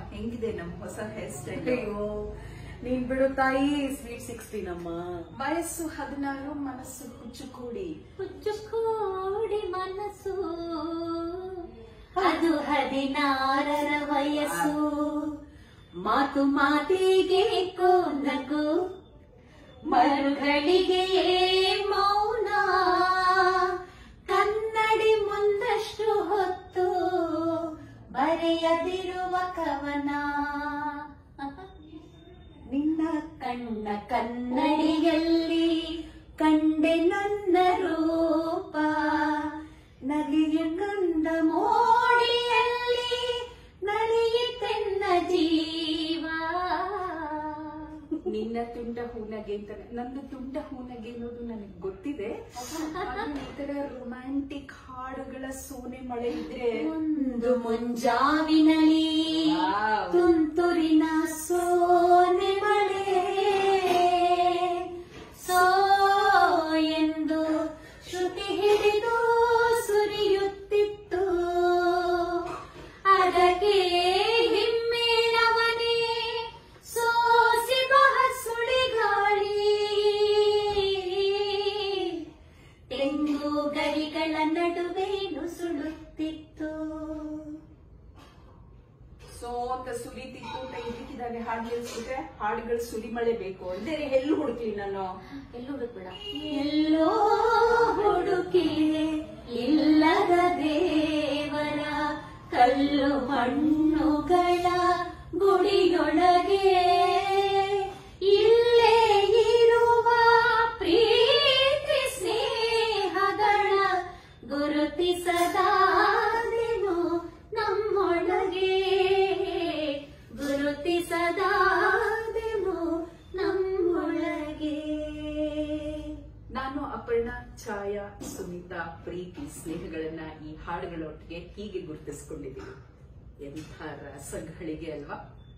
ಹೆಂಗಿದೆ ನಮ್ ಹೊಸ ಹೇರ್ ಸ್ಟೈಲ್ ಅಯ್ಯೋ ನೀನ್ ಬಿಡು ತಾಯಿ ಸ್ವೀಟ್ ಸಿಕ್ಸ್ಟೀನ್ ಅಮ್ಮ ವಯಸ್ಸು ಹದಿನಾರು ಮನಸ್ಸು ಹುಚ್ಚು ಕೂಡಿ ಹುಚ್ಚು ಕೂಡಿ ಮನಸ್ಸು ಅದು ಹದಿನಾರರ ವಯಸ್ಸು ಮಾತು ಮಾತಿಗೆ ನಗು ಮರುಗಳಿಗೆ ಮೌನ ಕನ್ನಡಿ ಮುಂದಷ್ಟು ಹೊತ್ತು ಬರೆಯದಿರುವ ಕವನ ನಿನ್ನ ಕಣ್ಣ ಕನ್ನಡಿಯಲ್ಲಿ ಕಂಡೆ ನನ್ನ ರೂಪ ನಗೆಯ ಕಂದ ಮೋಡಿಯಲ್ಲಿ ನಲಿಯಿತೆನ್ನ ಜೀವ ನಿನ್ನ ತುಂಡ ಹೂನಗೆ ಅಂತ ನಂದು ತುಂಡ ಹೂನಗೆ ಅನ್ನೋದು ನನಗೆ ಗೊತ್ತಿದೆ ಆದ್ರೆ ಈ ತರ ರೊಮ್ಯಾಂಟಿಕ್ ಹಾಡುಗಳ ಸೋನೆ ಮಳೆ ಇದ್ರೆ ಒಂದು ಮುಂಜಾವಿನಲಿ ವಾವ್. ತುಂತುರಿನ ಸೋನೆ ಮಳೆ ಸೋ ಎಂದು ಶ್ರುತಿ ಹಿಡಿದು ಸುರಿಯುತ್ತಿತ್ತು ಅದಕ್ಕೆ ಹಿಮ್ಮೇಳವನೇ ಸೋಸಿ ಬಹ ಸುಳಿಗಾಳಿ ತೆಂಗು ಗರಿಗಳ ನಡುವೆ ನುಸುಳುತ್ತಿತ್ತು ಸೋ ಅಂತ ಸುರಿತಿತ್ತು ಅಂತ ಇದಕ್ಕಿದ್ದಾನೆ ಹಾಡು ಕೇಳಿಸ್ಬಿಟ್ರೆ ಹಾಡುಗಳು ಸುರಿಮಳೆ ಬೇಕು ಅಂದ್ರೆ ಎಲ್ಲಿ ಹುಡುಕ್ಲಿ ನಾನು ಎಲ್ಲೋ ಹುಡುಕ್ಬೇಡ ಎಲ್ಲೋ ಹುಡುಕಿ ಇಲ್ಲದ ದೇವರ ಕಲ್ಲು ಮಣ್ಣುಗಳ ಗುಡಿಯೊಳಗೆ ಇಲ್ಲೇ ಇರುವ ಪ್ರೀತಿ ಸ್ನೇಹಗಳ ಗುರುತಿಸದಾದೆನು ನಮ್ಮೊಳಗೆ ಗುರುತಿಸದಾದೆನು ನಮ್ಮೊಳಗೆ ನಾನು ಅಪರ್ಣ ಛಾಯಾ ಸುನೀತಾ ಪ್ರೀತಿ ಸ್ನೇಹಗಳನ್ನ ಈ ಹಾಡುಗಳೊಟ್ಟಿಗೆ ಹೀಗೆ ಗುರುತಿಸ್ಕೊಂಡಿದ್ದೀನಿ ಎಂಥ ರಸಗಳಿಗೆ ಅಲ್ವಾ